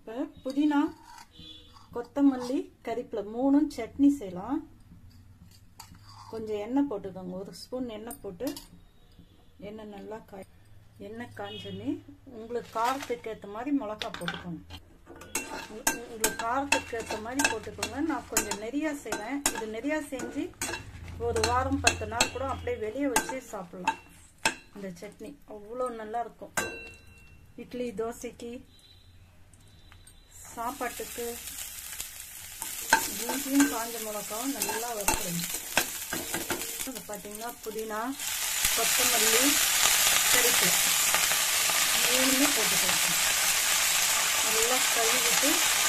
இப்போ புதினா கொத்தமல்லி கறிப்பிலை மூணும் சட்னி செய்யலாம் கொஞ்சம் எண்ணெய் போட்டுக்கோங்க ஒரு ஸ்பூன் எண்ணெய் போட்டு எண்ணெய் நல்லா காய் எண்ணெய் காஞ்சோன்னே உங்களுக்கு காரத்துக்கு ஏற்ற மாதிரி மிளகா போட்டுக்கோங்க உங்க- உங்களுக்கு காரத்துக்கு ஏற்ற மாதிரி போட்டுக்கோங்க நான் கொஞ்சம் நிறையா செய்வேன் இது நிறையா செஞ்சு ஒரு வாரம் பத்து நாள் கூட அப்படியே வெளியே வச்சு சாப்பிடலாம் இந்த சட்னி அவ்வளோ நல்லா இருக்கும் இட்லி தோசைக்கு சாப்பாட்டுக்கு இஞ்சியும் காஞ்ச மிளகாவும் நல்லா வறுக்கணும் இது பார்த்தீங்கன்னா புதினா கொத்தமல்லி கறிப்பு மூணுமே போட்டுக்கலாம் நல்லா கழுவிட்டு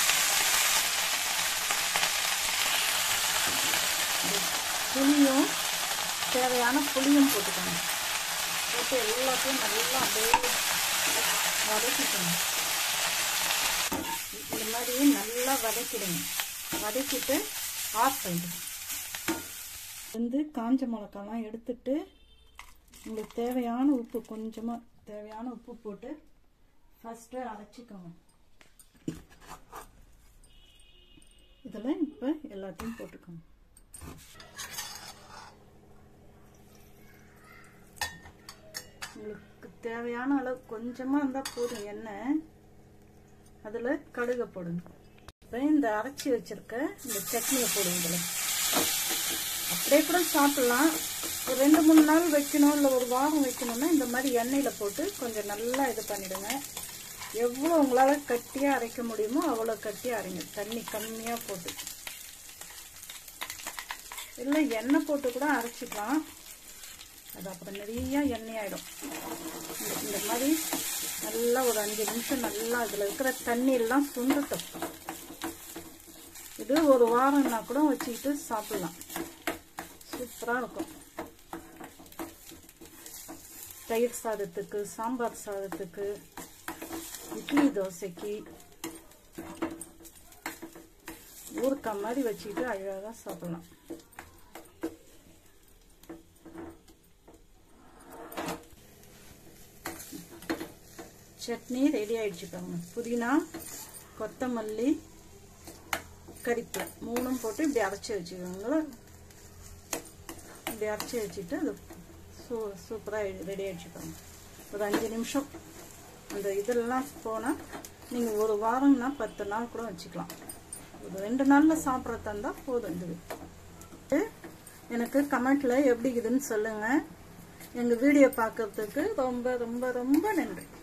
இந்த புளியும் தேவையான புளியும் போட்டுக்கணும் போட்டு எல்லாத்தையும் நல்லா அப்படியே வதக்கிக்கணும் இந்த மாதிரி நல்லா வதக்கிடுங்க வதக்கிட்டு ஆஃப் பண்ணிடுங்க வந்து காஞ்ச மிளகாலாம் எடுத்துட்டு உங்களுக்கு தேவையான உப்பு கொஞ்சமாக தேவையான உப்பு போட்டு ஃபஸ்ட்டு அரைச்சிக்கோங்க இதில் இப்போ எல்லாத்தையும் போட்டுக்கோங்க உங்களுக்கு தேவையான அளவு கொஞ்சமாக இருந்தால் போதும் எண்ணெய் அதில் கடுகை போடுங்க இப்போ இந்த அரைச்சி வச்சிருக்க இந்த சட்னியை போடுங்க இதில் அப்படியே கூட சாப்பிடலாம் ஒரு ரெண்டு மூணு நாள் வைக்கணும் இல்லை ஒரு வாரம் வைக்கணும்னா இந்த மாதிரி எண்ணெயில் போட்டு கொஞ்சம் நல்லா இது பண்ணிடுங்க எவ்வளோ உங்களால் கட்டியாக அரைக்க முடியுமோ அவ்வளோ கட்டியாக அரைங்க தண்ணி கம்மியாக போட்டு இல்லை எண்ணெய் போட்டு கூட அரைச்சிக்கலாம் அது அப்புறம் நிறைய எண்ணெய் ஆகிடும் இந்த மாதிரி நல்லா ஒரு அஞ்சு நிமிஷம் நல்லா இதில் இருக்கிற தண்ணி எல்லாம் சுண்டட்டும் இது ஒரு வாரம்னா கூட வச்சுக்கிட்டு சாப்பிடலாம் சூப்பராக இருக்கும் தயிர் சாதத்துக்கு சாம்பார் சாதத்துக்கு இட்லி தோசைக்கு ஊறுக்காய் மாதிரி வச்சுக்கிட்டு அழகாக சாப்பிடலாம் சட்னி ரெடி ஆயிடுச்சு பாருங்க புதினா கொத்தமல்லி கறிப்பு மூணும் போட்டு இப்படி அரைச்சி வச்சுக்கோங்களா இப்படி அரைச்சி வச்சுட்டு அது சூ சூப்பராக ரெடி ஆகிடுச்சு பாருங்க ஒரு அஞ்சு நிமிஷம் அந்த இதெல்லாம் போனால் நீங்கள் ஒரு வாரம்னா பத்து நாள் கூட வச்சுக்கலாம் ஒரு ரெண்டு நாளில் சாப்பிட்றதா இருந்தால் போதும் இது எனக்கு கமெண்ட்டில் எப்படி இருக்குதுன்னு சொல்லுங்கள் எங்கள் வீடியோ பார்க்கறதுக்கு ரொம்ப ரொம்ப ரொம்ப நன்றி